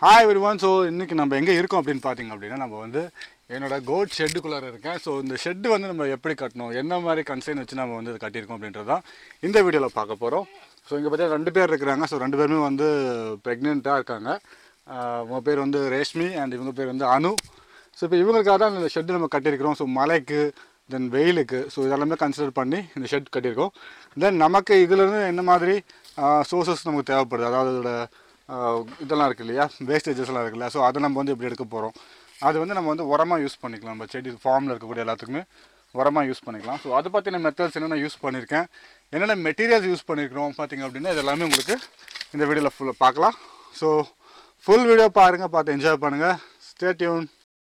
hi everyone so இன்றைக்கி நம்ம எங்கே இருக்கோம் அப்படின்னு பார்த்தீங்க அப்படின்னா நம்ம வந்து என்னோட கோட் ஷெட்டுக்குள்ளார இருக்கேன் ஸோ இந்த ஷெட்டு வந்து நம்ம எப்படி கட்டணும் என்ன மாதிரி கன்சைன் வச்சு நம்ம வந்து இது கட்டியிருக்கோம் அப்படின்றது தான் இந்த வீடியோவில் பார்க்க போகிறோம் ஸோ இங்கே பார்த்தா ரெண்டு பேர் இருக்கிறாங்க ஸோ ரெண்டு பேருமே வந்து ப்ரெக்னெண்ட்டாக இருக்காங்க ஆஹ் உங்க பேர் வந்து ரேஷ்மி அண்ட் இவங்க பேர் வந்து அனு ஸோ இப்போ இவங்களுக்காக தான் இந்த ஷெட்டு நம்ம கட்டியிருக்கிறோம் ஸோ மழைக்கு தென் வெயிலுக்கு ஸோ இதெல்லாமே கன்சிடர் பண்ணி இந்த ஷெட் கட்டியிருக்கோம் தென் நமக்கு இதுலேருந்து என்ன மாதிரி சோர்சஸ் நமக்கு தேவைப்படுது அதாவது இதோட ஆஹ் இதெல்லாம் இருக்கு இல்லையா வேஸ்டேஜஸ்லாம் இருக்கு இல்லையா ஸோ அதை நம்ம வந்து எப்படி எடுக்க போகிறோம் அது வந்து நம்ம வந்து உரமாக யூஸ் பண்ணிக்கலாம் நம்ம செடி ஃபார்மில் இருக்கக்கூடிய எல்லாத்துக்குமே உரமாக யூஸ் பண்ணிக்கலாம் ஸோ அதை பற்றின மெத்தட்ஸ் என்னென்ன யூஸ் பண்ணியிருக்கேன் என்னென்ன மெட்டீரியல்ஸ் யூஸ் பண்ணியிருக்கிறோம் பார்த்தீங்க அப்படின்னா இது எல்லாமே உங்களுக்கு இந்த வீடியோவில் ஃபுல்லாக பார்க்கலாம் ஸோ ஃபுல் வீடியோ பாருங்கள் பார்த்து என்ஜாய் பண்ணுங்கள் ஸ்டே டியூன்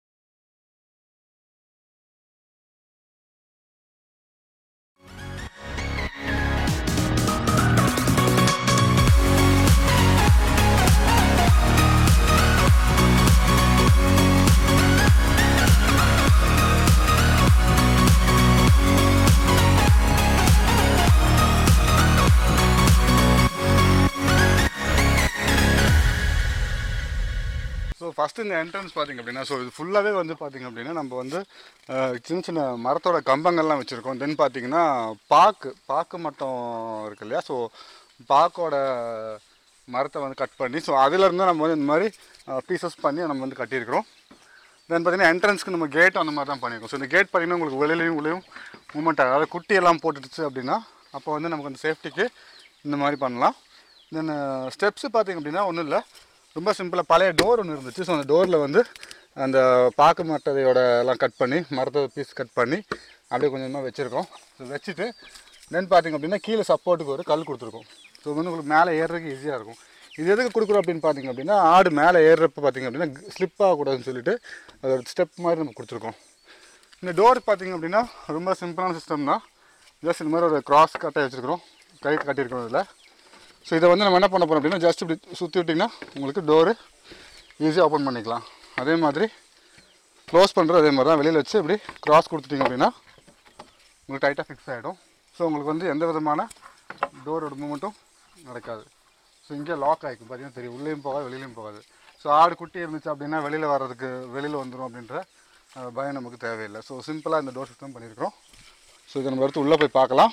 ஸோ ஃபஸ்ட்டு இந்த என்ட்ரன்ஸ் பார்த்தீங்க அப்படின்னா ஸோ இது ஃபுல்லாகவே வந்து பார்த்தீங்க அப்படின்னா நம்ம வந்து அஹ், சின்ன சின்ன மரத்தோட கம்பங்கள்லாம் வச்சுருக்கோம் தென் பார்த்தீங்கன்னா பாக்கு பாக்கு மட்டம் இருக்கு இல்லையா ஸோ பாக்கோட மரத்தை வந்து கட் பண்ணி ஸோ அதுலேருந்து நம்ம வந்து இந்த மாதிரி பீசஸ் பண்ணி நம்ம வந்து கட்டியிருக்கிறோம் தென் பார்த்தீங்கன்னா என்ட்ரன்ஸ்க்கு நம்ம கேட் அந்த மாதிரி தான் பண்ணியிருக்கோம் ஸோ இந்த கேட் பார்த்தீங்கன்னா உங்களுக்கு வெளியிலையும் உள்ளேயும் மூமெண்ட் ஆகும் அதாவது குட்டி எல்லாம் போட்டுடுச்சு அப்படின்னா அப்போ வந்து நமக்கு அந்த சேஃப்டிக்கு இந்த மாதிரி பண்ணலாம் தென் ஸ்டெப்ஸு பார்த்தீங்க அப்படின்னா ஒன்றும் இல்லை ரொம்ப சிம்பிளாக பழைய டோர் ஒன்று இருந்துச்சு ஸோ அந்த டோரில் வந்து அந்த பாக்கு மட்டதையோட எல்லாம் கட் பண்ணி மரத்தை பீஸ் கட் பண்ணி அப்படியே கொஞ்சம் கொஞ்சமாக வச்சுருக்கோம் ஸோ வச்சுட்டு தென் பார்த்தீங்க அப்படின்னா கீழே சப்போர்ட்டுக்கு ஒரு கல் கொடுத்துருக்கோம் ஸோ வந்து உங்களுக்கு மேலே ஏறுறதுக்கு ஈஸியாக இருக்கும் இது எதுக்கு கொடுக்குறோம் அப்படின்னு பார்த்தீங்க அப்படின்னா ஆடு மேலே ஏறுறப்ப பார்த்தீங்க அப்படின்னா ஸ்லிப் ஆகக்கூடாதுன்னு சொல்லிட்டு அது ஒரு ஸ்டெப் மாதிரி நம்ம கொடுத்துருக்கோம் இந்த டோர் பார்த்தீங்க அப்படின்னா ரொம்ப சிம்பிளான சிஸ்டம் தான் ஜஸ்ட் இந்த மாதிரி ஒரு கிராஸ் கட்டை வச்சுருக்கிறோம் கை கட்டியிருக்கிறோம் இதில் ஸோ இதை வந்து நம்ம என்ன பண்ண போகிறோம் அப்படின்னா ஜஸ்ட் இப்படி சுற்றி விட்டிங்கன்னா உங்களுக்கு டோரு ஈஸியாக ஓப்பன் பண்ணிக்கலாம் அதே மாதிரி க்ளோஸ் பண்ணுறது அதே மாதிரி தான் வெளியில் வச்சு இப்படி கிராஸ் கொடுத்துட்டிங்க அப்படின்னா உங்களுக்கு டைட்டாக ஃபிக்ஸ் ஆகிடும் ஸோ உங்களுக்கு வந்து எந்த விதமான டோரோட மூமெண்ட்டும் நடக்காது ஸோ இங்கே லாக் ஆகிக்கும் பார்த்தீங்கன்னா தெரியும் உள்ளேயும் போகாது வெளியிலையும் போகாது ஸோ ஆடு குட்டி இருந்துச்சு அப்படின்னா வெளியில் வர்றதுக்கு வெளியில் வந்துடும் அப்படின்ற அஹ், பயம் நமக்கு தேவையில்லை ஸோ சிம்பிளாக இந்த டோர் சிஸ்டம் பண்ணியிருக்கிறோம் ஸோ இதை நம்ம எடுத்து உள்ளே போய் பார்க்கலாம்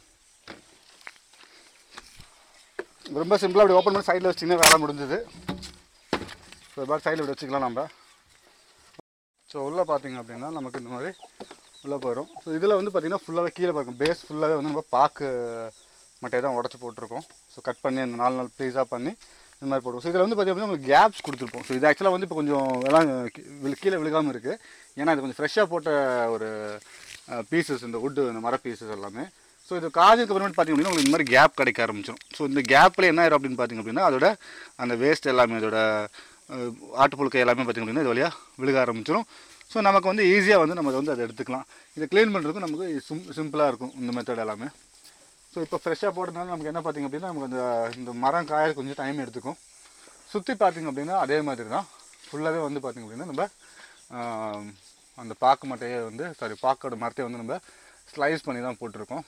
ரொம்ப சிம்பிளாக அப்படி ஓப்பன் பண்ணி சைடில் வச்சிங்கன்னா வேலை முடிஞ்சது ஸோ இது மாதிரி சைடில் இப்படி வச்சுக்கலாம் நம்ம ஸோ உள்ளே பார்த்தீங்க அப்படின்னா நமக்கு இந்த மாதிரி உள்ளே போயிடும் ஸோ இதில் வந்து பார்த்திங்கன்னா ஃபுல்லாகவே கீழே பார்க்கும் பேஸ் ஃபுல்லாகவே வந்து நம்ம பாக்கு மட்டையை தான் உடச்சி போட்டிருக்கோம் ஸோ கட் பண்ணி அந்த நாலு நாள் பீஸாக பண்ணி இந்த மாதிரி போடுவோம் ஸோ இதில் வந்து பார்த்திங்கன்னா உங்களுக்கு கேப்ஸ் கொடுத்துருப்போம் ஸோ இது ஆக்சுவலாக வந்து இப்போ கொஞ்சம் எல்லாம் கீ- விழு- கீழே விழுகாமல் இருக்குது ஏன்னா இது கொஞ்சம் ஃப்ரெஷ்ஷாக போட்ட ஒரு பீசஸ் இந்த வுட்டு இந்த மர பீசஸ் எல்லாமே ஸோ இது காதுக்கு அப்புறமேட்டு பார்த்தீங்க அப்படின்னா உங்களுக்கு இந்த மாதிரி கேப் கிடைக்க ஆரம்பிச்சிடும் ஸோ இந்த கேப்பில் என்ன ஆயிரும் அப்படின்னு பார்த்தீங்க அப்படின்னா அதோட அந்த வேஸ்ட் எல்லாமே அதோட அஹ், ஆட்டுப்புழுக்கை எல்லாமே பார்த்திங்க அப்படின்னா இது வழியாக விழுக ஆரம்பிச்சிடும் ஸோ நமக்கு வந்து ஈஸியாக வந்து நம்ம அதை வந்து அதை எடுத்துக்கலாம் இதை க்ளீன் பண்ணுறதுக்கு நமக்கு சிம் சிம்பிளாக இருக்கும் இந்த மெத்தட் எல்லாமே ஸோ இப்போ ஃப்ரெஷ்ஷாக போடுறதுனால நமக்கு என்ன பார்த்திங்க அப்படின்னா நமக்கு அந்த இந்த மரம் காய கொஞ்சம் டைம் எடுத்துக்கும் சுற்றி பார்த்திங்க அப்படின்னா அதே மாதிரி தான் ஃபுல்லாகவே வந்து பார்த்திங்க அப்படின்னா நம்ம ஆஹ், அந்த பாக்கு மட்டையை வந்து சாரி பாக்கோட மரத்தையை வந்து நம்ம ஸ்லைஸ் பண்ணி தான் போட்டிருக்கோம்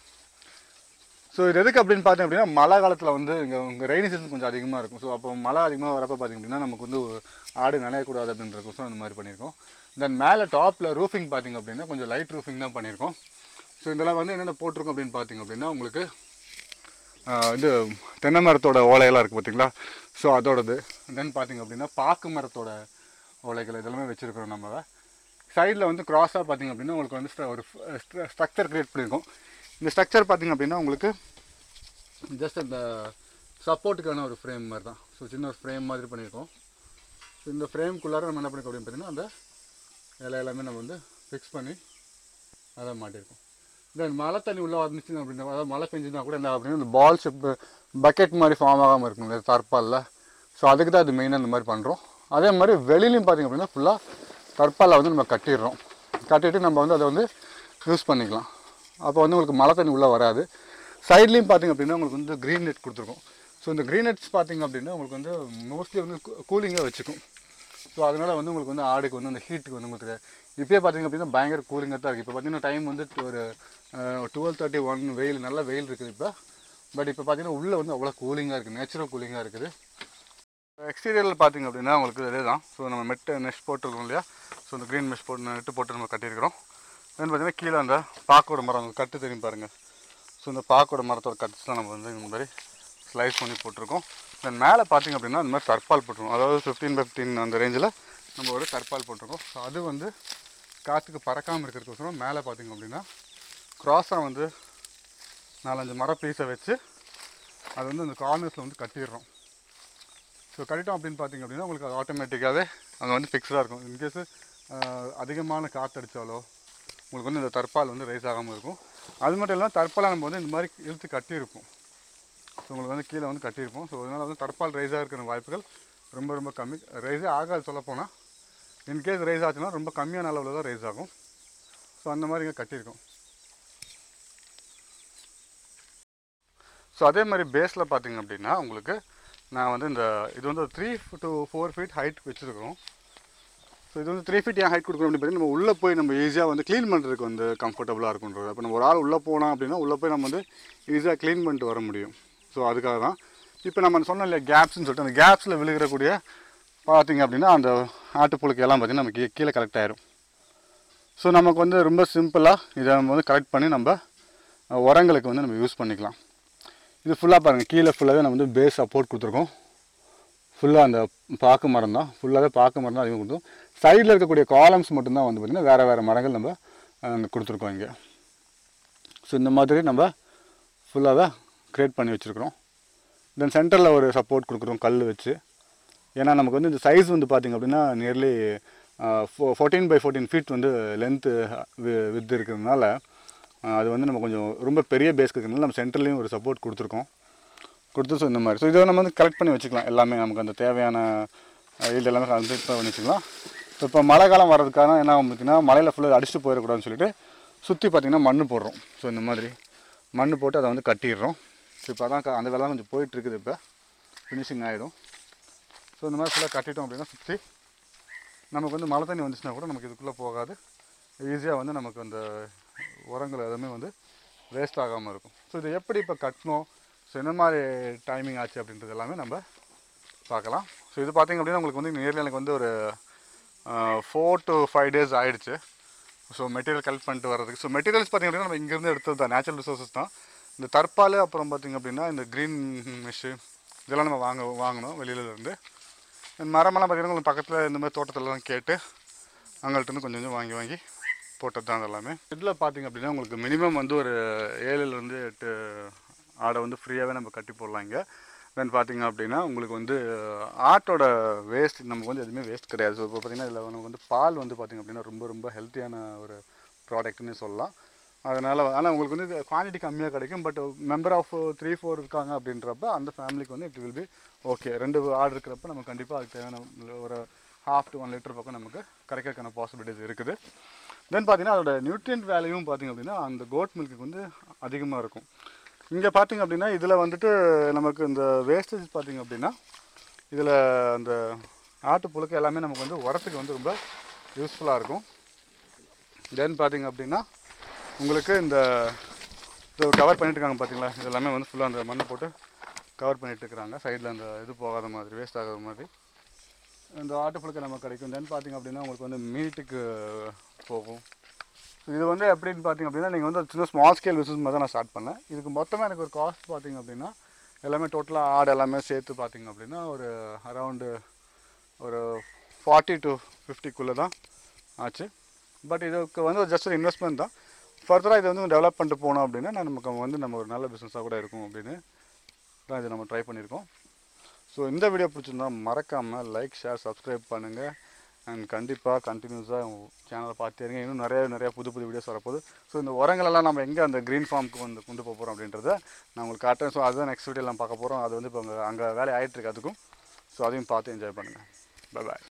ஸோ இது எதுக்கு அப்படின்னு பார்த்தீங்க அப்படின்னா மழை காலத்தில் வந்து இங்கே உங்கள் ரெய்னி சீசன் கொஞ்சம் அதிகமாக இருக்கும் ஸோ அப்போ மழை அதிகமாக வரப்போ பார்த்தீங்க அப்படின்னா நமக்கு வந்து ஆடு நனையக்கூடாது அப்படின்றக்கும் ஸோ அந்த மாதிரி பண்ணியிருக்கோம் தென் மேலே டாப்பில் ரூஃபிங் பார்த்தீங்க அப்படின்னா கொஞ்சம் லைட் ரூஃபிங் தான் பண்ணியிருக்கோம் ஸோ இதெல்லாம் வந்து என்னென்ன போட்டிருக்கோம் அப்படின்னு பார்த்தீங்க அப்படின்னா உங்களுக்கு ஆஹ், இது தென்னை மரத்தோட ஓலையெல்லாம் இருக்குது பார்த்தீங்களா ஸோ அதோடது தென் பார்த்தீங்க அப்படின்னா பாக்கு மரத்தோட ஓலைகள் இதெல்லாமே வச்சுருக்கிறோம் நம்ம சைடில் வந்து கிராஸாக பார்த்தீங்க அப்படின்னா உங்களுக்கு வந்து ஸ்ட்ர- ஒரு ஸ்ட்ரக்சர் க்ரியேட் பண்ணியிருக்கோம் இந்த ஸ்ட்ரக்சர் பார்த்தீங்க அப்படின்னா உங்களுக்கு ஜஸ்ட் அந்த சப்போர்ட்டுக்கான ஒரு ஃப்ரேம் மாதிரி தான் ஸோ சின்ன ஒரு ஃப்ரேம் மாதிரி பண்ணியிருக்கோம் ஸோ இந்த ஃப்ரேம்குள்ளார நம்ம என்ன பண்ணிருக்கோம் அப்படின்னு பார்த்தீங்கன்னா அந்த இலை எல்லாமே நம்ம வந்து ஃபிக்ஸ் பண்ணி அதை மாட்டியிருக்கோம் தென் மழை தண்ணி உள்ளே வந்துச்சு அப்படின்னா அதாவது மழை பெஞ்சுனா கூட என்ன அப்படின்னா இந்த பால் ஷிப் பக்கெட் மாதிரி ஃபார்ம் ஆகாமல் இருக்கும் இந்த தற்பாலில் ஸோ அதுக்கு தான் அது மெயினாக இந்த மாதிரி பண்ணுறோம் அதே மாதிரி வெளியிலையும் பார்த்திங்க அப்படின்னா ஃபுல்லாக தற்பாலில் வந்து நம்ம கட்டிடுறோம் கட்டிட்டு நம்ம வந்து அதை வந்து யூஸ் பண்ணிக்கலாம் அப்போ வந்து உங்களுக்கு மழை தண்ணி உள்ளே வராது சைட்லேயும் பார்த்திங்க அப்படின்னா உங்களுக்கு வந்து க்ரீன் நெட் கொடுத்துருக்கோம் ஸோ இந்த க்ரீன் நெட்ஸ் பார்த்திங்க அப்படின்னா உங்களுக்கு வந்து மோஸ்ட்லி வந்து கூலிங்காக வச்சுக்கும் ஸோ அதனால் வந்து உங்களுக்கு வந்து ஆடுக்கு வந்து அந்த ஹீட்டுக்கு வந்து உங்களுக்கு இப்போயே பார்த்தீங்க அப்படின்னா பயங்கர கூலிங்காக தான் இருக்குது இப்போ பார்த்தீங்கன்னா டைம் வந்து ஒரு டுவெல் தேர்ட்டி ஒன் வெயில் நல்ல வெயில் இருக்குது இப்போ பட் இப்போ பார்த்தீங்கன்னா உள்ளே வந்து அவ்வளோ கூலிங்காக இருக்குது நேச்சுரல் கூலிங்காக இருக்குது எக்ஸ்டீரியரில் பார்த்தீங்க அப்படின்னா உங்களுக்கு இதே தான் ஸோ நம்ம மெட்டு நெஷ் போட்டிருக்கோம் இல்லையா ஸோ இந்த க்ரீன் மெஷ் போட்டு நெட்டு போட்டு நம்ம கட்டியிருக்கிறோம் தென் பார்த்தீங்கன்னா கீழே அந்த பாக்கோட மரம் அந்த கட்டு தெரியும் பாருங்கள் ஸோ இந்த பாக்கோட மரத்தோட கட்ஸ் தான் நம்ம வந்து இந்த மாதிரி ஸ்லைஸ் பண்ணி போட்டிருக்கோம் தென் மேலே பார்த்தீங்க அப்படின்னா இந்த மாதிரி தற்பால் போட்டிருக்கோம் அதாவது ஃபிஃப்டீன் பை ஃபிஃப்டீன் அந்த ரேஞ்சில் நம்ம ஒரு தற்பால் போட்டிருக்கோம் ஸோ அது வந்து காற்றுக்கு பறக்காமல் இருக்கிறதுக்கோசரம் மேலே பார்த்தீங்க அப்படின்னா க்ராஸாக வந்து நாலஞ்சு மர பீஸை வச்சு அது வந்து அந்த கார்னர்ஸில் வந்து கட்டிடுறோம் ஸோ கட்டிட்டோம் அப்படின்னு பார்த்தீங்க அப்படின்னா உங்களுக்கு அது ஆட்டோமேட்டிக்காகவே அங்கே வந்து ஃபிக்ஸ்டாக இருக்கும் இன்கேஸு அதிகமான காற்று அடித்தாலோ உங்களுக்கு வந்து இந்த தற்பால் வந்து ரைஸ் ஆகாமல் இருக்கும் அது மட்டும் இல்லாமல் தற்பாலை நம்ம வந்து இந்த மாதிரி இழுத்து கட்டியிருப்போம் ஸோ உங்களுக்கு வந்து கீழே வந்து கட்டியிருப்போம் ஸோ அதனால் வந்து தற்பால் ரைஸாக இருக்கிற வாய்ப்புகள் ரொம்ப ரொம்ப கம்மி ரைஸே ஆகாது சொல்லப்போனால் இன்கேஸ் ரைஸ் ஆச்சுன்னா ரொம்ப கம்மியான அளவில் தான் ரைஸ் ஆகும் ஸோ அந்த மாதிரி இங்கே கட்டியிருக்கோம் ஸோ அதே மாதிரி பேஸில் பார்த்தீங்க அப்படின்னா உங்களுக்கு நான் வந்து இந்த இது வந்து three to four feet height வச்சுருக்கிறோம் ஸோ இது வந்து த்ரீ ஃபீட் ஏன் ஹைட் கொடுக்குறோம் அப்படின்னு பார்த்தீங்கன்னா நம்ம உள்ளே போய் நம்ம ஈஸியாக வந்து க்ளீன் பண்ணுறதுக்கு வந்து கம்ஃபர்டபுளாக இருக்குன்றது இப்போ நம்ம ஒரு ஆள் உள்ளே போனோம் அப்படின்னா உள்ளே போய் நம்ம வந்து ஈஸியாக க்ளீன் பண்ணிட்டு வர முடியும் ஸோ அதுக்காக தான் இப்போ நம்ம சொன்னோம் இல்லையா கேப்ஸ்னு சொல்லிட்டு அந்த கேப்ஸில் விழுகிறக்கூடிய பார்த்தீங்க அப்படின்னா அந்த ஆட்டுப்புழுக்கு எல்லாம் பார்த்தீங்கன்னா நமக்கு கீ- கீழே கலெக்ட் ஆயிரும் ஸோ நமக்கு வந்து ரொம்ப சிம்பிளாக இதை நம்ம வந்து கலெக்ட் பண்ணி நம்ம அஹ், உரங்களுக்கு வந்து நம்ம யூஸ் பண்ணிக்கலாம் இது ஃபுல்லாக பாருங்கள் கீழே ஃபுல்லாகவே நம்ம வந்து பேஸ் சப்போர்ட் கொடுத்துருக்கோம் ஃபுல்லாக அந்த பாக்கு மரம் தான் ஃபுல்லாகவே பாக்கு மரம் தான் அதிகம் கொடுத்தோம் சைடில் இருக்கக்கூடிய காலம்ஸ் மட்டும்தான் வந்து பார்த்திங்கன்னா வேறு வேறு மரங்கள் நம்ம அஹ், கொடுத்துருக்கோம் இங்கே ஸோ இந்த மாதிரி நம்ம ஃபுல்லாகவே க்ரியேட் பண்ணி வச்சுருக்குறோம் தென் சென்டரில் ஒரு சப்போர்ட் கொடுக்குறோம் கல் வச்சு ஏன்னா நமக்கு வந்து இந்த சைஸ் வந்து பார்த்திங்க அப்படின்னா nearly fourteen by fourteen feet வந்து லென்த்து வித் இருக்கிறதுனால அஹ், அது வந்து நம்ம கொஞ்சம் ரொம்ப பெரிய பேஸ்க்கு இருக்கிறதுனால நம்ம சென்டர்லேயும் ஒரு சப்போர்ட் கொடுத்துருக்கோம் கொடுத்து ஸோ இந்த மாதிரி ஸோ இதை நம்ம வந்து கலெக்ட் பண்ணி வச்சுக்கலாம் எல்லாமே நமக்கு அந்த தேவையான ஈல்டு எல்லாமே கலெக்ட் பண்ணி வச்சுக்கலாம் ஸோ இப்போ மழை காலம் வர்றதுக்காக என்ன ஆகும் பார்த்தீங்கன்னா மழையில் ஃபுல்லாக அடிச்சுட்டு போயிடக்கூடாதுன்னு சொல்லிட்டு சுற்றி பார்த்திங்கன்னா மண் போடுறோம் ஸோ இந்த மாதிரி மண் போட்டு அதை வந்து கட்டிடுறோம் ஸோ இப்போ அதான் க- அந்த வேலை கொஞ்சம் போயிட்டுருக்குது இப்போ ஃபினிஷிங் ஆகிடும் ஸோ இந்த மாதிரி ஃபுல்லாக கட்டிட்டோம் அப்படின்னா சுற்றி நமக்கு வந்து மழை தண்ணி வந்துச்சுன்னா கூட நமக்கு இதுக்குள்ளே போகாது ஈஸியாக வந்து நமக்கு அந்த உரங்கள் எதுவுமே வந்து வேஸ்ட் ஆகாமல் இருக்கும் ஸோ இதை எப்படி இப்போ கட்டணும் ஸோ என்ன மாதிரி டைமிங் ஆச்சு அப்படின்றது எல்லாமே நம்ம பார்க்கலாம் ஸோ இது பார்த்திங்க அப்படின்னா உங்களுக்கு வந்து நியர்லி எனக்கு வந்து ஒரு ஃபோர் டு ஃபைவ் டேஸ் ஆயிடுச்சு ஸோ மெட்டீரியல் கலெக்ட் பண்ணிட்டு வர்றதுக்கு ஸோ மெட்டீரியல்ஸ் பார்த்திங்க அப்படின்னா நம்ம இங்கேருந்து எடுத்தது தான் நேச்சுரல் ரிசோர்ஸஸ் தான் இந்த தற்பால் அப்புறம் பார்த்திங்க அப்படின்னா இந்த க்ரீன் மெஷ்ஷு இதெல்லாம் நம்ம வாங்க வாங்கணும் வெளியில இருந்து இந்த மரமெல்லாம் பார்த்திங்கன்னா உங்களுக்கு பக்கத்தில் இந்த மாதிரி தோட்டத்திலலாம் கேட்டு அவங்கள்ட்ட இருந்து கொஞ்சம் கொஞ்சம் வாங்கி வாங்கி போட்டது தான் எல்லாமே இதில் பார்த்திங்க அப்படின்னா உங்களுக்கு மினிமம் வந்து ஒரு ஏழுலேருந்து எட்டு ஆடை வந்து ஃப்ரீயாகவே நம்ம கட்டி போடலாம் இங்கே தென் பார்த்தீங்க அப்படின்னா உங்களுக்கு வந்து ஆட்டோட வேஸ்ட் நமக்கு வந்து எதுவுமே வேஸ்ட் கிடையாது ஸோ இப்போ பார்த்தீங்கன்னா இதில் நமக்கு வந்து பால் வந்து பார்த்திங்க அப்படின்னா ரொம்ப ரொம்ப ஹெல்த்தியான ஒரு ப்ராடக்ட்னு சொல்லலாம் அதனால் ஆனால் உங்களுக்கு வந்து குவான்டிட்டி கம்மியாக கிடைக்கும் but member of three four இருக்காங்க அப்படின்றப்ப அந்த ஃபேமிலிக்கு வந்து இட் வில் பி ஓகே ரெண்டு ஆடு இருக்கிறப்ப நம்ம கண்டிப்பாக அதுக்கு தேவையான ஒரு ஹாஃப் டு ஒன் லிட்டர் பக்கம் நமக்கு கிடைக்கிறதுக்கான பாசிபிலிட்டிஸ் இருக்குது தென் பார்த்தீங்கன்னா அதோட நியூட்ரியன்ட் வேல்யூவும் பார்த்தீங்க அப்படின்னா அந்த கோட் மில்க்கு வந்து அதிகமாக இருக்கும் இங்கே பார்த்தீங்க அப்படின்னா இதில் வந்துட்டு நமக்கு இந்த வேஸ்டேஜ் பார்த்தீங்க அப்படின்னா இதில் அந்த ஆட்டு புழுக்கு எல்லாமே நமக்கு வந்து உரத்துக்கு வந்து ரொம்ப யூஸ்ஃபுல்லாக இருக்கும் தென் பார்த்தீங்க அப்படின்னா உங்களுக்கு இந்த கவர் பண்ணிட்டு இருக்காங்க பார்த்தீங்களா இது எல்லாமே வந்து ஃபுல்லாக அந்த மண்ணை போட்டு கவர் பண்ணிட்டு இருக்கிறாங்க சைடில் அந்த இது போகாத மாதிரி வேஸ்ட் ஆகாத மாதிரி இந்த ஆட்டுப்புழுக்கு நமக்கு கிடைக்கும் தென் பார்த்தீங்க அப்படின்னா உங்களுக்கு வந்து மீட்டுக்கு போகும் இது வந்து எப்படின்னு பார்த்தீங்க அப்படின்னா நீங்கள் வந்து ஒரு சின்ன ஸ்மால் ஸ்கேல் பிஸ்னஸ் மாதிரி தான் நான் ஸ்டார்ட் பண்ணேன் இதுக்கு மொத்தமாக எனக்கு ஒரு காஸ்ட் பார்த்தீங்க அப்படின்னா எல்லாமே டோட்டலாக ஆடு எல்லாமே சேர்த்து பார்த்தீங்க அப்படின்னா ஒரு அரவுண்டு ஒரு ஃபார்ட்டி டு ஃபிஃப்டிக்குள்ளே தான் ஆச்சு பட் இதுக்கு வந்து ஒரு ஜஸ்ட் ஒரு இன்வெஸ்ட்மெண்ட் தான் ஃபர்தராக இதை வந்து டெவலப் பண்ணிட்டு போனோம் அப்படின்னா நான் நமக்கு வந்து நம்ம ஒரு நல்ல பிஸ்னஸாக கூட இருக்கும் அப்படின்னு தான் இதை நம்ம ட்ரை பண்ணியிருக்கோம் ஸோ இந்த வீடியோ பிடிச்சிருந்தா மறக்காமல் லைக் ஷேர் சப்ஸ்கிரைப் பண்ணுங்கள் அண்ட் கண்டிப்பாக கண்டினியூஸாக சேனலை பார்த்துட்டே இருங்க இன்னும் நிறைய நிறைய புது புது வீடியோஸ் வரப்போகுது ஸோ இந்த உரங்களெல்லாம் நம்ம எங்கே அந்த க்ரீன் ஃபார்முக்கு வந்து கொண்டு போக போகிறோம் அப்படின்றத நான் உங்களுக்கு காட்டுறேன் ஸோ அதுதான் நெக்ஸ்ட் வீடியோவில் நம்ம பார்க்க போகிறோம் அது வந்து இப்போ அங்கே அங்கே வேலை ஆகிட்டு இருக்கு அதுக்கும் ஸோ அதையும் பார்த்து என்ஜாய் பண்ணுங்கள் பை பாய்